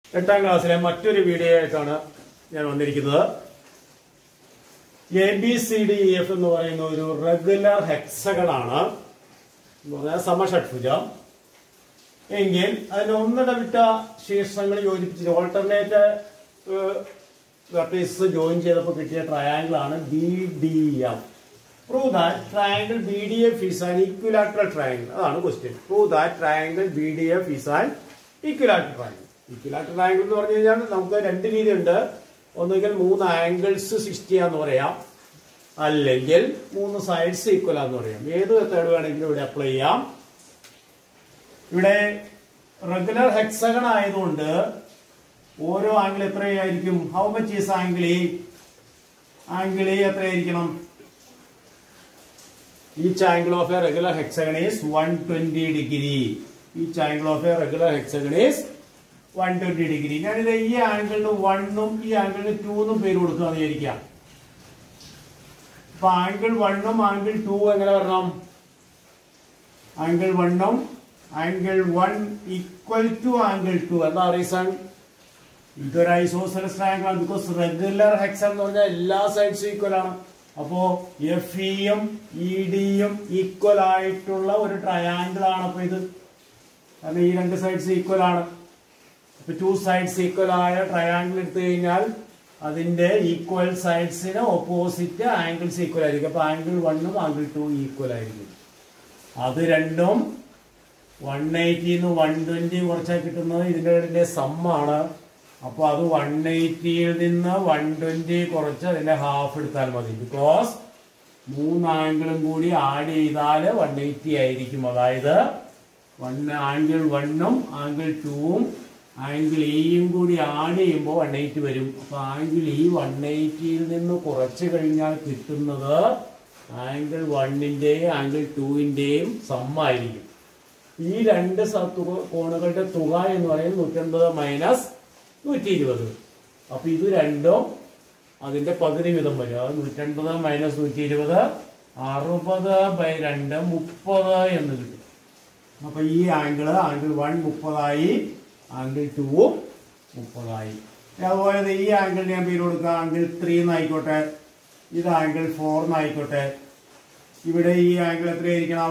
എട്ടാം ക്ലാസ്സിലെ മറ്റൊരു വീഡിയോ ആയിട്ടാണ് ഞാൻ വന്നിരിക്കുന്നത് A B C D E F എന്ന് പറയുന്ന ഒരു റെഗുലർ ഹെക്സകളാണ് എന്ന് പറഞ്ഞാൽ സമഷഡ്ഭുജം എങ്കിൽ അതിന് ഒന്നിടവിട്ട ശീർഷങ്ങൾ യോജിപ്പിച്ച് ഓൾട്ടർനേറ്റ് വെർട്ടീസ് ജോയിൻ ചെയ്തപ്പോൾ കിട്ടിയ ട്രയാങ്കിൾ ആണ് B D F prove that triangle B D F is an equilateral triangle അതാണ് question prove that triangle B D F is an equilateral triangle equilateral triangle എന്ന് പറഞ്ഞു കഴിഞ്ഞാൽ നമുക്ക് രണ്ട് രീതിയുണ്ട് ഒന്നുകിൽ മൂന്ന് ആംഗിൾസ് സിക്സ്റ്റി എന്ന് പറയാം അല്ലെങ്കിൽ മൂന്ന് സൈഡ്സ് ഈക്വൽ എന്ന് പറയാം ഏത് മെത്തേഡ് വേണമെങ്കിലും ഇവിടെ അപ്ലൈ ചെയ്യാം ഇവിടെ റെഗുലർ ഹെക്സഗൺ ആയതുകൊണ്ട് ഓരോ ആംഗിൾ എത്രയായിരിക്കും how much is angle A angle A എത്രയായിരിക്കണം each angle of a regular hexagon is one twenty degree each angle of a regular hexagon is one twenty degree ഞാനിത് ഈ ആംഗിളിന് വണ്ണും ഈ ആംഗിളിന് ടൂന്നും പേര് കൊടുക്കുകയെന്ന് വിചാരിക്കാം അപ്പൊ ആംഗിൾ വണ്ണും ആംഗിൾ ടൂ എങ്ങനെ വരണം ആംഗിൾ വണ്ണും angle one equal to angle two എന്താ റീസൺ ഇതൊരു ഐസോസലസ് ട്രയാങ്കിൾ ആണ് ബിക്കോസ് റെഗുലർ ഹെക്സൺ എന്ന് പറഞ്ഞാൽ എല്ലാ സൈഡ്സും ഈക്വൽ ആണ് അപ്പോ എഫ് ഇയും ഇ ഡിയും ഈക്വൽ ആയിട്ടുള്ള ഒരു ട്രയാങ്കിൾ ആണ് അപ്പൊ ഇത് കാരണം ഈ രണ്ട് സൈഡ്സ് ഈക്വൽ ആണ് അപ്പൊ ടു സൈഡ്സ് ഈക്വൽ ആയ ട്രയാങ്കിൾ എടുത്തു കഴിഞ്ഞാൽ അതിന്റെ ഈക്വൽ സൈഡ്സിന് ഓപ്പോസിറ്റ് ആംഗിൾസ് ഈക്വൽ ആയിരിക്കും അപ്പൊ ആംഗിൾ വണ്ണും ആംഗിൾ ടു ഈക്വൽ ആയിരിക്കും അത് രണ്ടും വൺ എയ്റ്റിന്ന് വൺ ട്വന്റി കുറച്ചാൽ കിട്ടുന്നത് ഇതിന്റെ ഇതിന്റെ സമ്മാണ് അപ്പൊ അത് വൺ എയ്റ്റിയിൽ നിന്ന് വൺ ട്വന്റി കുറച്ച് അതിന്റെ ഹാഫ് എടുത്താൽ മതി ബിക്കോസ് മൂന്ന് ആംഗിളും കൂടി ആഡ് ചെയ്താൽ വൺ എയ്റ്റി ആയിരിക്കും അതായത് വൺ ആംഗിൾ വണ്ണും ആംഗിൾ ടൂവും ആംഗിൾ ഇയും കൂടി ആഡ് ചെയ്യുമ്പോൾ വൺ എയ്റ്റി വരും അപ്പൊ ആംഗിൾ ഈ വൺ എയ്റ്റിയിൽ നിന്ന് കുറച്ച് കഴിഞ്ഞാൽ കിട്ടുന്നത് ആംഗിൾ വണ്ണിന്റെയും ആംഗിൾ ടൂവിന്റെയും സമ്മായിരിക്കും ഈ രണ്ട് സ- തുക- കോണുകളുടെ തുക എന്ന് പറയുന്നത് നൂറ്റൻപത് മൈനസ് നൂറ്റി ഇരുപത് അപ്പൊ ഇത് രണ്ടും അതിന്റെ പകുതി വീതം വരും അത് നൂറ്റൻപത് മൈനസ് നൂറ്റി ഇരുപത് അറുപത് ബൈ രണ്ട് മുപ്പത് എന്ന് കിട്ടും അപ്പൊ ഈ ആംഗിള് ആംഗിൾ വൺ മുപ്പതായി ആംഗിൾ ടൂവും മുപ്പതായി അതുപോലെ ദേ ഈ ആംഗിൾ ഞാൻ പേര് കൊടുക്കുക ആംഗിൾ ത്രീ എന്നായിക്കോട്ടെ ഇത് ആംഗിൾ ഫോർ എന്നായിക്കോട്ടെ ഇവിടെ ഈ ആംഗിൾ എത്രയായിരിക്കണം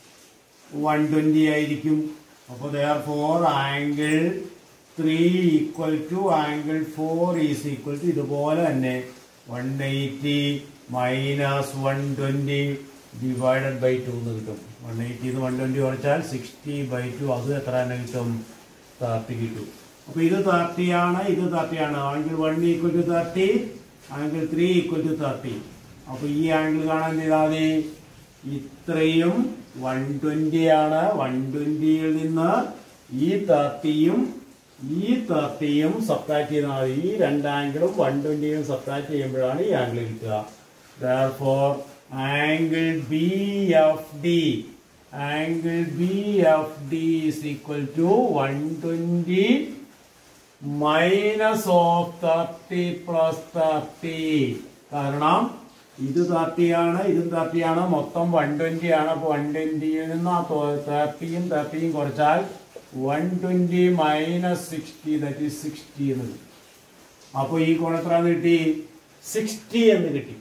വൺ ട്വന്റി ആയിരിക്കും അപ്പോൾ therefore angle three equal to angle four is equal to ഇതുപോലെ തന്നെ one eighty minus one twenty divided by two എന്ന് കിട്ടും വൺ എയ്റ്റിന്ന് വൺ ട്വന്റി കുറച്ചാൽ സിക്സ്റ്റി ബൈ ടു അത് എത്ര തന്നെ കിട്ടും തേർട്ടി കിട്ടും അപ്പൊ ഇത് തേർട്ടി ആണ് ഇത് തേർട്ടി ആണ് angle one equal to thirty angle three equal to thirty അപ്പൊ ഈ ആംഗിൾ കാണാൻ ചെയ്താൽ മതി ഇത്രയും വൺ ട്വന്റി ആണ് വൺ ട്വന്റിയിൽ നിന്ന് ഈ തേർട്ടിയും ഈ തേർട്ടിയും സബ്ട്രാക്ട് ചെയ്താൽ മതി ഈ രണ്ട് ആംഗിളും വൺ ട്വന്റിയും സബ്ട്രാക്ട് ചെയ്യുമ്പോഴാണ് ഈ ആംഗിൾ കിട്ടുക ദോർ angle B F D angle B F D is equal to one twenty minus of thirty plus thirty കാരണം ഇത് തേർട്ടിയാണ് ഇതും തേർട്ടിയാണ് മൊത്തം വൺ ട്വന്റി ആണ് അപ്പൊ വൺ ട്വന്റിയിൽ നിന്ന് ആ തേർട്ടിയും തേർട്ടിയും കുറച്ചാൽ one twenty minus sixty that is sixty എന്ന് കിട്ടും അപ്പൊ ഈ കോൺ എത്ര കിട്ടി സിക്സ്റ്റി എന്ന് കിട്ടി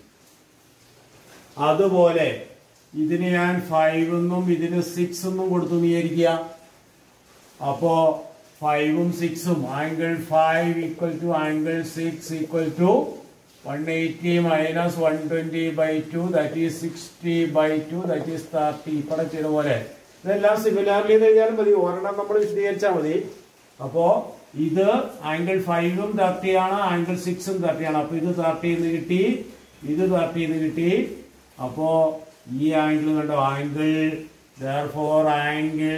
അതുപോലെ ഇതിന് ഞാൻ ഫൈവ് എന്നും ഇതിന് സിക്സ് എന്നും കൊടുത്തു വിചാരിക്കുക അപ്പോ ഫൈവും സിക്സും angle five equal to angle six equal to one eighty minus one twenty by two that is sixty by two that is thirty ഇവിടെ ചെയ്ത പോലെ ഇതെല്ലാം സിമിലാർലി എന്ന് കഴിഞ്ഞാലും മതി ഒരെണ്ണം നമ്മൾ വിശദീകരിച്ചാൽ മതി അപ്പോ ഇത് ആംഗിൾ ഫൈവും തേർട്ടി ആണ് ആംഗിൾ സിക്സും തേർട്ടി ആണ് അപ്പൊ ഇത് തേർട്ടി എന്ന് കിട്ടി ഇത് തേർട്ടി എന്ന് കിട്ടി അപ്പോ ഈ ആംഗിൾ കണ്ടോ angle four angle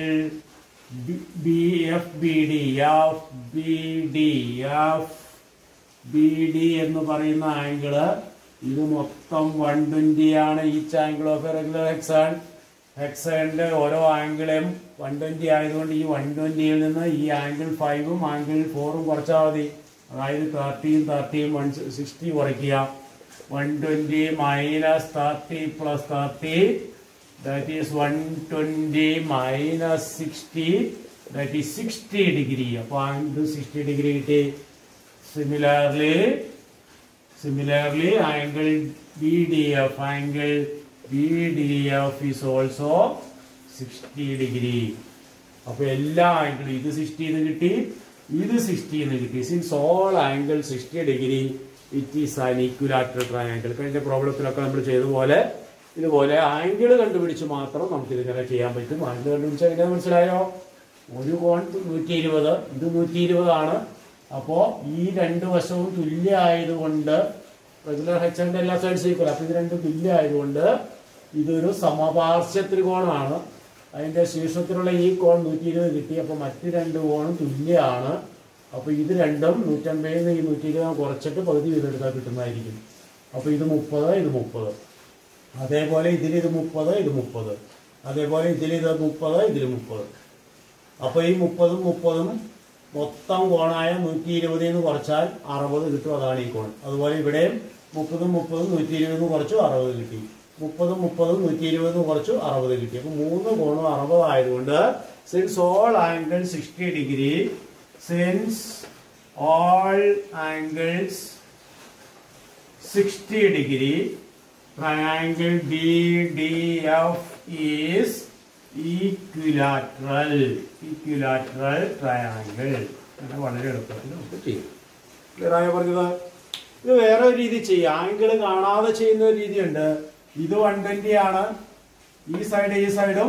B F B D F B D F B D എന്ന് പറയുന്ന ആംഗിള് ഇത് മൊത്തം വൺ ട്വന്റി ആണ് each angle of a regular hexagon ഹെക്സാണിന്റെ ഓരോ ആംഗിളും വൺ ട്വന്റി ആയതുകൊണ്ട് ഈ വൺ ട്വന്റിയിൽ നിന്ന് ഈ ആംഗിൾ ഫൈവും ആംഗിൾ ഫോറും കുറച്ചാൽ മതി അതായത് തേർട്ടിയും തേർട്ടിയും വൺ സിക്സ്റ്റി കുറയ്ക്കുക one twenty minus thirty plus thirty that is one twenty minus sixty that is sixty degree അപ്പോൾ ആംഗിൾ സിക്സ്റ്റി ഡിഗ്രി കിട്ടി similarly similarly angle B D F angle B D F is also sixty degree അപ്പൊ എല്ലാ ആംഗിളും ഇത് sixty എന്ന് കിട്ടി ഇത് sixty എന്ന് കിട്ടി since all angle sixty degree it is an equilateral triangle കഴിഞ്ഞ പ്രോബ്ലത്തിലൊക്കെ നമ്മൾ ചെയ്ത പോലെ ഇതുപോലെ ആംഗിൾ കണ്ടുപിടിച്ച് മാത്രം നമുക്ക് ഇതിങ്ങനെ ചെയ്യാൻ പറ്റും ആംഗിൾ കണ്ടുപിടിച്ചാൽ എങ്ങനെ മനസ്സിലായോ ഒരു കോൺ നൂറ്റി ഇരുപത് ഇത് നൂറ്റി ഇരുപതാണ് അപ്പോ ഈ രണ്ട് വശവും തുല്യമായതുകൊണ്ട് റെഗുലർ ഹെച്ചറിന്റെ എല്ലാ സൈഡ്സും ഈക്വൽ അപ്പൊ ഇത് രണ്ടും തുല്യമായതുകൊണ്ട് ഇതൊരു സമപാർശ്വ ത്രികോണമാണ് അതിന്റെ ശീർഷത്തിലുള്ള ഈ കോൺ നൂറ്റി ഇരുപത് കിട്ടി അപ്പൊ മറ്റ് രണ്ട് കോണും തുല്യമാണ് അപ്പൊ ഇത് രണ്ടും നൂറ്റമ്പതിൽ നിന്ന് ഈ നൂറ്റി ഇരുപത് കുറച്ചിട്ട് പകുതി വീതം എടുത്താൽ കിട്ടുന്നതായിരിക്കും അപ്പൊ ഇത് മുപ്പത് ഇത് മുപ്പത് അതേപോലെ ഇതിൽ ഇത് മുപ്പത് ഇത് മുപ്പത് അതേപോലെ ഇതിൽ ഇത് മുപ്പത് ഇതിൽ മുപ്പത് അപ്പൊ ഈ മുപ്പതും മുപ്പതും മൊത്തം കോണായ നൂറ്റി ഇരുപതിൽ നിന്ന് കുറച്ചാൽ അറുപത് കിട്ടും അതാണ് ഈ കോൺ അതുപോലെ ഇവിടെയും മുപ്പതും മുപ്പതും നൂറ്റി ഇരുപതിൽ കുറച്ചു അറുപത് കിട്ടി മുപ്പതും മുപ്പതും നൂറ്റി ഇരുപതിൽ കുറച്ചു അറുപത് കിട്ടി അപ്പൊ മൂന്ന് കോണും അറുപത് ആയതുകൊണ്ട് since all angle sixty degree since all angles sixty degree triangle BDF is equilateral equilateral triangle അങ്ങനെ വളരെ എളുപ്പത്തിൽ നമുക്ക് ചെയ്യാം ക്ലിയർ ആയ പറഞ്ഞത് ഇത് വേറെ ഒരു രീതി ചെയ്യാം ആംഗിൾ കാണാതെ ചെയ്യുന്ന ഒരു രീതിയുണ്ട് ഇത് വൺ ട്വന്റി ആണ് ഈ സൈഡ് ഈ സൈഡും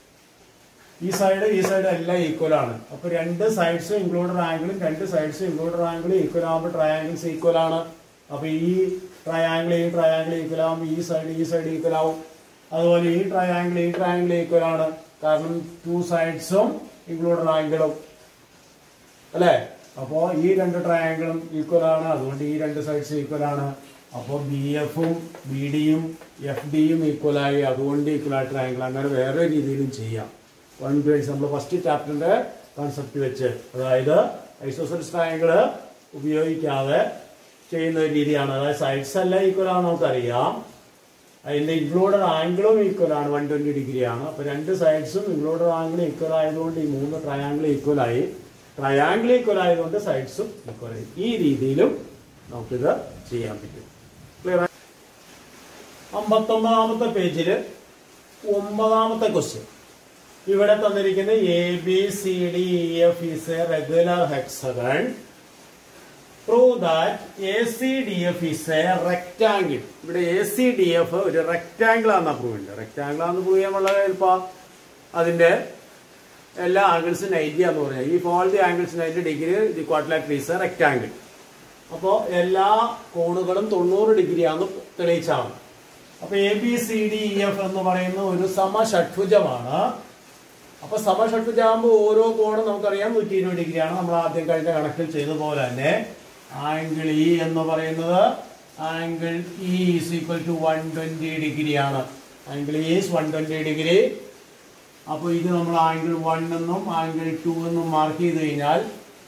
ഈ സൈഡ് ഈ സൈഡ് എല്ലാം ഈക്വൽ ആണ് അപ്പൊ രണ്ട് സൈഡ്സും ഇൻക്ലൂഡഡ് ആംഗിളും രണ്ട് സൈഡ്സും ഇൻക്ലൂഡഡ് ആംഗിളും ഈക്വൽ ആകുമ്പോൾ ട്രയാംഗിൾസ് ഈക്വൽ ആണ് അപ്പൊ ഈ ട്രയാംഗിൾ ഈ ട്രയാംഗിൾ ഈക്വൽ ആകുമ്പോൾ ഈ സൈഡ് ഈ സൈഡ് ഈക്വൽ ആവും അതുപോലെ ഈ ട്രയാംഗിൾ ഈ ട്രയാംഗിൾ ഈക്വൽ ആണ് കാരണം ടു സൈഡ്സും ഇൻക്ലൂഡഡ് ആംഗിളും അല്ലേ അപ്പോ ഈ രണ്ട് ട്രയാംഗിളും ഈക്വൽ ആണ് അതുകൊണ്ട് ഈ രണ്ട് സൈഡ്സ് ഈക്വൽ ആണ് അപ്പോൾ ബി എഫും ബി ഡിയും എഫ് ഡിയും ഈക്വൽ ആയി അതുകൊണ്ട് ഈക്വൽ ആയ ട്രയാംഗിൾ അങ്ങനെ വേറെ രീതിയിലും ചെയ്യാം വൺ പേഴ്സ് നമ്മൾ ഫസ്റ്റ് ചാപ്റ്ററിന്റെ കോൺസെപ്റ്റ് വെച്ച് അതായത് ഐസോസെൽസ് ട്രയാംഗിള് ഉപയോഗിക്കാതെ ചെയ്യുന്ന ഒരു രീതിയാണ് അതായത് സൈഡ്സ് എല്ലാം ഈക്വൽ ആണെന്ന് നമുക്കറിയാം അതിന്റെ ഇൻക്ലൂഡഡ് ആംഗിളും ഈക്വൽ ആണ് വൺ ട്വന്റി ഡിഗ്രി ആണ് അപ്പൊ രണ്ട് സൈഡ്സും ഇൻക്ലൂഡഡ് ആംഗിൾ ഈക്വൽ ആയതുകൊണ്ട് ഈ മൂന്ന് ട്രയാംഗിൾ ഈക്വൽ ആയി ട്രയാംഗിൾ ഈക്വൽ ആയതുകൊണ്ട് സൈഡ്സും ഈക്വൽ ആയി ഈ രീതിയിലും നമുക്കിത് ചെയ്യാൻ പറ്റും ക്ലിയർ അമ്പത്തൊമ്പതാമത്തെ പേജില് ഒമ്പതാമത്തെ ക്വസ്റ്റ്യൻ ഇവിടെ തന്നിരിക്കുന്ന A B C D E F is a regular hexagon prove that A C D F is a rectangle ഇവിടെ എ സി ഡി എഫ് ഒരു റെക്ടാംഗിൾ ആണെന്നാ പ്രൂവ് ചെയ്യുന്നത് റെക്ടാംഗിൾ ആണെന്ന് പ്രൂവ് ചെയ്യാൻ വളരെ എളുപ്പം അതിന്റെ എല്ലാ ആംഗിൾസും നയൻറ്റി എന്ന് പറഞ്ഞാൽ ഈ all the angles ninety degree the quadrilateral is a rectangle അപ്പോൾ എല്ലാ കോണുകളും തൊണ്ണൂറ് ഡിഗ്രി ആണെന്ന് തെളിയിച്ചാണ് അപ്പൊ A B C D E F എന്ന് പറയുന്ന ഒരു സമഷഡ്ഭുജമാണ് അപ്പൊ സമഷഡ്ഭുജാകുമ്പോൾ ഓരോ കോണും നമുക്കറിയാം നൂറ്റി ഇരുപത് ഡിഗ്രിയാണ് നമ്മൾ ആദ്യം കഴിഞ്ഞ കണക്കിൽ ചെയ്ത പോലെ തന്നെ ആംഗിൾ ഇ എന്ന് പറയുന്നത് angle E is equal to one twenty degree ആണ് angle is one twenty degree അപ്പോൾ ഇത് നമ്മൾ ആംഗിൾ വൺ എന്നും ആംഗിൾ ടു എന്നും മാർക്ക് ചെയ്ത് കഴിഞ്ഞാൽ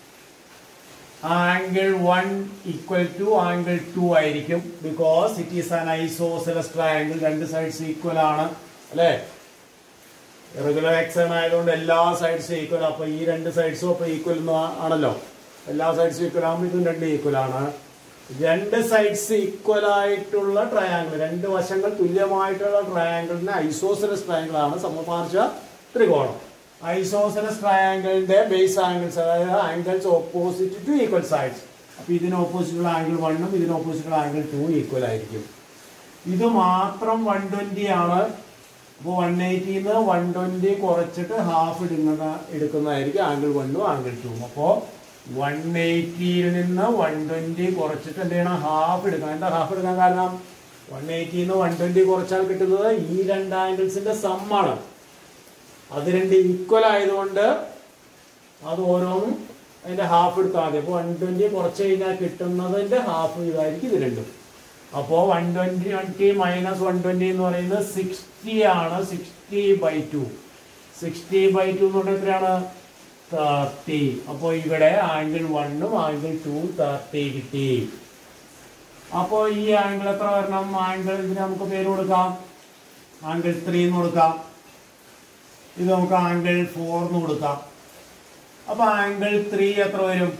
angle one equal to angle two ആയിരിക്കും because it is an isosceles triangle രണ്ട് സൈഡ്സ് ഈക്വൽ ആണ് അല്ലേ റെഗുലർ എക്സൺ ആയതുകൊണ്ട് എല്ലാ സൈഡ്സും ഈക്വൽ അപ്പൊ ഈ രണ്ട് സൈഡ്സും അപ്പൊ ഈക്വൽ ആണല്ലോ എല്ലാ സൈഡ്സും ഈക്വൽ ആകുമ്പോൾ ഇതും രണ്ട് ഈക്വൽ ആണ് രണ്ട് സൈഡ്സ് ഈക്വൽ ആയിട്ടുള്ള ട്രയാംഗിൾ രണ്ട് വശങ്ങൾ തുല്യമായിട്ടുള്ള ട്രയാംഗിളിന് ഐസോസെലസ് ട്രയാംഗിൾ ആണ് സമപാർശ്വ ത്രികോണം ഐസോസെലസ് ട്രയാംഗിളിന്റെ ബേസ് ആംഗിൾസ് അതായത് angles opposite to equal sides അപ്പൊ ഇതിന് ഓപ്പോസിറ്റുള്ള ആംഗിൾ വണ്ണും ഇതിന് ഓപ്പോസിറ്റുള്ള ആംഗിൾ ടു ഈക്വൽ ആയിരിക്കും ഇത് മാത്രം വൺ ട്വന്റി ആണ് അപ്പോൾ വൺ എയ്റ്റിന്ന് വൺ ട്വന്റി കുറച്ചിട്ട് ഹാഫ് എടുക്കുന്ന എടുക്കുന്നതായിരിക്കും ആംഗിൾ വണ്ണും ആംഗിൾ ടൂവും അപ്പോൾ വൺ എയ്റ്റിയിൽ നിന്ന് വൺ ട്വന്റി കുറച്ചിട്ട് എന്ത് ചെയ്യണം ഹാഫ് എടുക്കണം എന്താ ഹാഫ് എടുക്കാൻ കാരണം വൺ എയ്റ്റിന്ന് വൺ ട്വന്റി കുറച്ചാൽ കിട്ടുന്നത് ഈ രണ്ട് ആംഗിൾസിന്റെ സമ്മാണ് അത് രണ്ട് ഈക്വൽ ആയതുകൊണ്ട് അത് ഓരോന്നും അതിന്റെ ഹാഫ് എടുത്താൽ മതി അപ്പോൾ വൺ ട്വന്റി കുറച്ച് കഴിഞ്ഞാൽ കിട്ടുന്നതിന്റെ ഹാഫ് ഇതായിരിക്കും ഇത് രണ്ടും അപ്പോൾ one twenty twenty minus one twenty എന്ന് പറയുന്നത് സിക്സ്റ്റി ആണ് sixty by two sixty by two എന്ന് പറഞ്ഞാൽ എത്രയാണ് തേർട്ടി അപ്പോൾ ഇവിടെ ആംഗിൾ വണ്ണും ആംഗിൾ ടു തേർട്ടി കിട്ടി അപ്പോൾ ഈ ആംഗിൾ എത്ര വരണം ആംഗിൾ ഇതിന് നമുക്ക് പേര് കൊടുക്കാം ആംഗിൾ ത്രീ എന്ന് കൊടുക്കാം ഇത് നമുക്ക് ആംഗിൾ ഫോർ എന്ന് കൊടുക്കാം അപ്പൊ ആംഗിൾ ത്രീ എത്ര വരും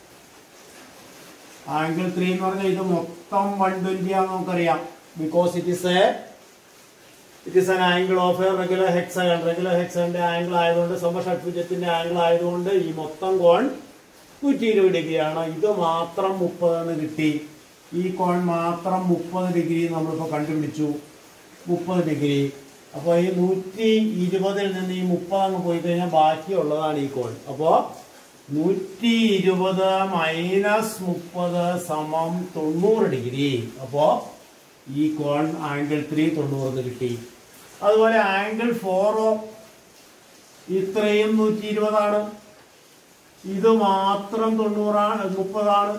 ആംഗിൾ ത്രീ എന്ന് പറഞ്ഞാൽ ഇത് മൊത്തം വൺ ട്വന്റി ആണെന്ന് നമുക്കറിയാം because it is a it is an angle of a regular hexagon regular ഹെക്സഗന്റെ ആംഗിൾ ആയതുകൊണ്ട് സമഷഡ്ഭുജത്തിന്റെ ആംഗിൾ ആയതുകൊണ്ട് ഈ മൊത്തം കോൺ നൂറ്റി ഇരുപത് ഡിഗ്രിയാണ് ഇത് മാത്രം മുപ്പതെന്ന് കിട്ടി ഈ കോൺ മാത്രം മുപ്പത് ഡിഗ്രി നമ്മളിപ്പോൾ കണ്ടുപിടിച്ചു മുപ്പത് ഡിഗ്രി അപ്പോൾ ഈ നൂറ്റി ഇരുപതിൽ നിന്ന് ഈ മുപ്പത് അങ്ങ് പോയി കഴിഞ്ഞാൽ ബാക്കിയുള്ളതാണ് ഈ കോൺ അപ്പോൾ നൂറ്റി ഇരുപത് മൈനസ് മുപ്പത് സമം തൊണ്ണൂറ് ഡിഗ്രി അപ്പോൾ ഈ കോൺ ആംഗിൾ ത്രീ തൊണ്ണൂറിന് കിട്ടി അതുപോലെ ആംഗിൾ ഫോറോ ഇത്രയും നൂറ്റി ഇരുപതാണ് ഇത് മാത്രം തൊണ്ണൂറാണ് മുപ്പതാണ്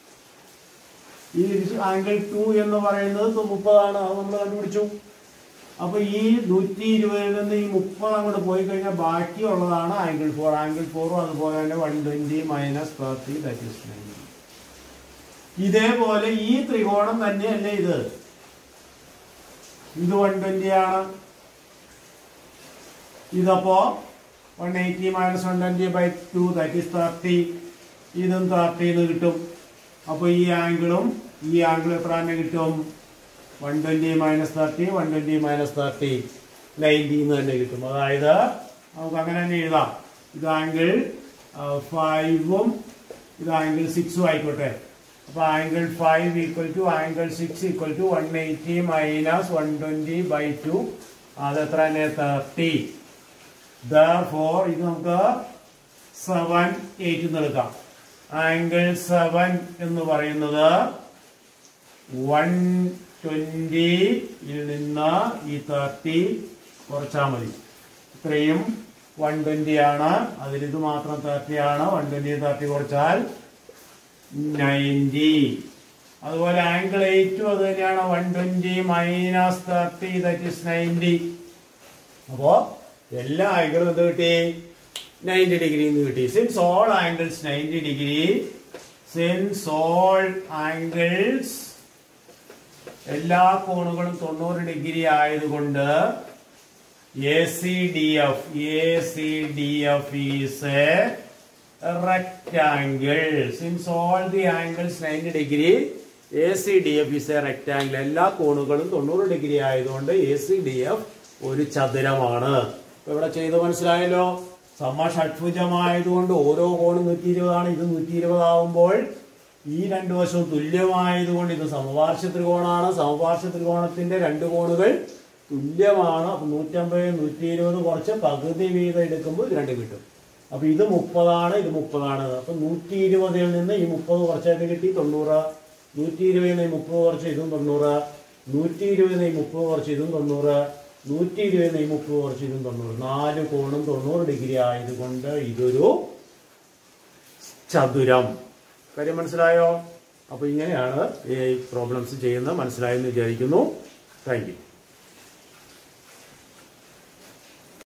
ഈ ആംഗിൾ ടു എന്ന് പറയുന്നത് തൊ- മുപ്പതാണ് അത് നമ്മൾ കണ്ടുപിടിച്ചു അപ്പൊ ഈ നൂറ്റി ഇരുപതിൽ നിന്ന് ഈ മുപ്പത് അങ്ങോട്ട് പോയി കഴിഞ്ഞാൽ ബാക്കിയുള്ളതാണ് ആംഗിൾ ഫോർ ആംഗിൾ ഫോറും അതുപോലെ തന്നെ one twenty minus thirty that is ninety ഇതേപോലെ ഈ ത്രികോണം തന്നെയല്ലേ ഇത് ഇത് വൺ ട്വന്റി ആണ് ഇതപ്പോ one eighty minus one twenty by two that is thirty ഇതും തേർട്ടി എന്ന് കിട്ടും അപ്പൊ ഈ ആംഗിളും ഈ ആംഗിൾ എത്ര തന്നെ കിട്ടും one twenty minus thirty one twenty minus thirty ninety എന്ന് തന്നെ കിട്ടും അതായത് നമുക്ക് അങ്ങനെ തന്നെ എഴുതാം ഇത് ആംഗിൾ ഫൈവും ഇത് ആംഗിൾ സിക്സും ആയിക്കോട്ടെ അപ്പൊ angle five equal to angle six equal to one eighty minus one twenty by two അത് എത്ര തന്നെ തേർട്ടി ഫോർ ഇത് നമുക്ക് സെവൻ എയ്റ്റ് എന്ന് എടുക്കാം ആംഗിൾ സെവൻ എന്ന് പറയുന്നത് വൺ ട്വന്റിയിൽ നിന്ന് ഈ തേർട്ടി കുറച്ചാൽ മതി ഇത്രയും വൺ ട്വന്റി ആണ് അതിൽ ഇത് മാത്രം തേർട്ടി ആണ് വൺ ട്വന്റി തേർട്ടി കുറച്ചാൽ നയൻറ്റി അതുപോലെ ആംഗിൾ എയ്റ്റും അത് തന്നെയാണ് one twenty minus thirty that is ninety അപ്പോ എല്ലാ ആംഗിളും എന്ത് കിട്ടി നയൻറ്റി ഡിഗ്രി എന്ന് കിട്ടി since all angles ninety degree since all angles എല്ലാ കോണുകളും തൊണ്ണൂറ് ഡിഗ്രി ആയതുകൊണ്ട് A C D F A C D F is a rectangle since all the angles ninety degree A C D F is a rectangle എല്ലാ കോണുകളും തൊണ്ണൂറ് degree ആയതുകൊണ്ട് A C D F ഒരു ചതുരമാണ് ഇപ്പൊ ഇവിടെ ചെയ്ത് മനസ്സിലായല്ലോ സമ ഷഡ്ഭുജമായതുകൊണ്ട് ഓരോ കോണും നൂറ്റി ഇരുപതാണ് ഇത് നൂറ്റി ഇരുപതാവുമ്പോൾ ഈ രണ്ടു വശവും തുല്യമായതുകൊണ്ട് ഇത് സമപാർശ്വ ത്രികോണാണ് സമപാർശ്വ ത്രികോണത്തിന്റെ രണ്ട് കോണുകൾ തുല്യമാണ് അപ്പൊ നൂറ്റമ്പത് നൂറ്റി ഇരുപത് കുറച്ച് പകുതി വീതം എടുക്കുമ്പോൾ ഇത് രണ്ട് കിട്ടും അപ്പൊ ഇത് മുപ്പതാണ് ഇത് മുപ്പതാണ് അപ്പൊ നൂറ്റി ഇരുപതിൽ നിന്ന് ഈ മുപ്പത് കുറച്ചായിട്ട് കിട്ടി തൊണ്ണൂറ് നൂറ്റി ഇരുപതിൽ നിന്ന് ഈ മുപ്പത് കുറച്ച് ഇതും തൊണ്ണൂറ് നൂറ്റി ഇരുപതിൽ നിന്ന് ഈ മുപ്പത് കുറച്ച് ഇതും തൊണ്ണൂറ് നൂറ്റി ഇരുപതിൽ നിന്ന് ഈ മുപ്പത് കുറച്ച് ഇതും തൊണ്ണൂറ് നാല് കോണും തൊണ്ണൂറ് ഡിഗ്രി ആയതുകൊണ്ട് ഇതൊരു ചതുരം കാര്യം മനസ്സിലായോ അപ്പൊ ഇങ്ങനെയാണ് ഈ പ്രോബ്ലംസ് ചെയ്യുന്നത് മനസ്സിലായെന്ന് വിചാരിക്കുന്നു താങ്ക് യു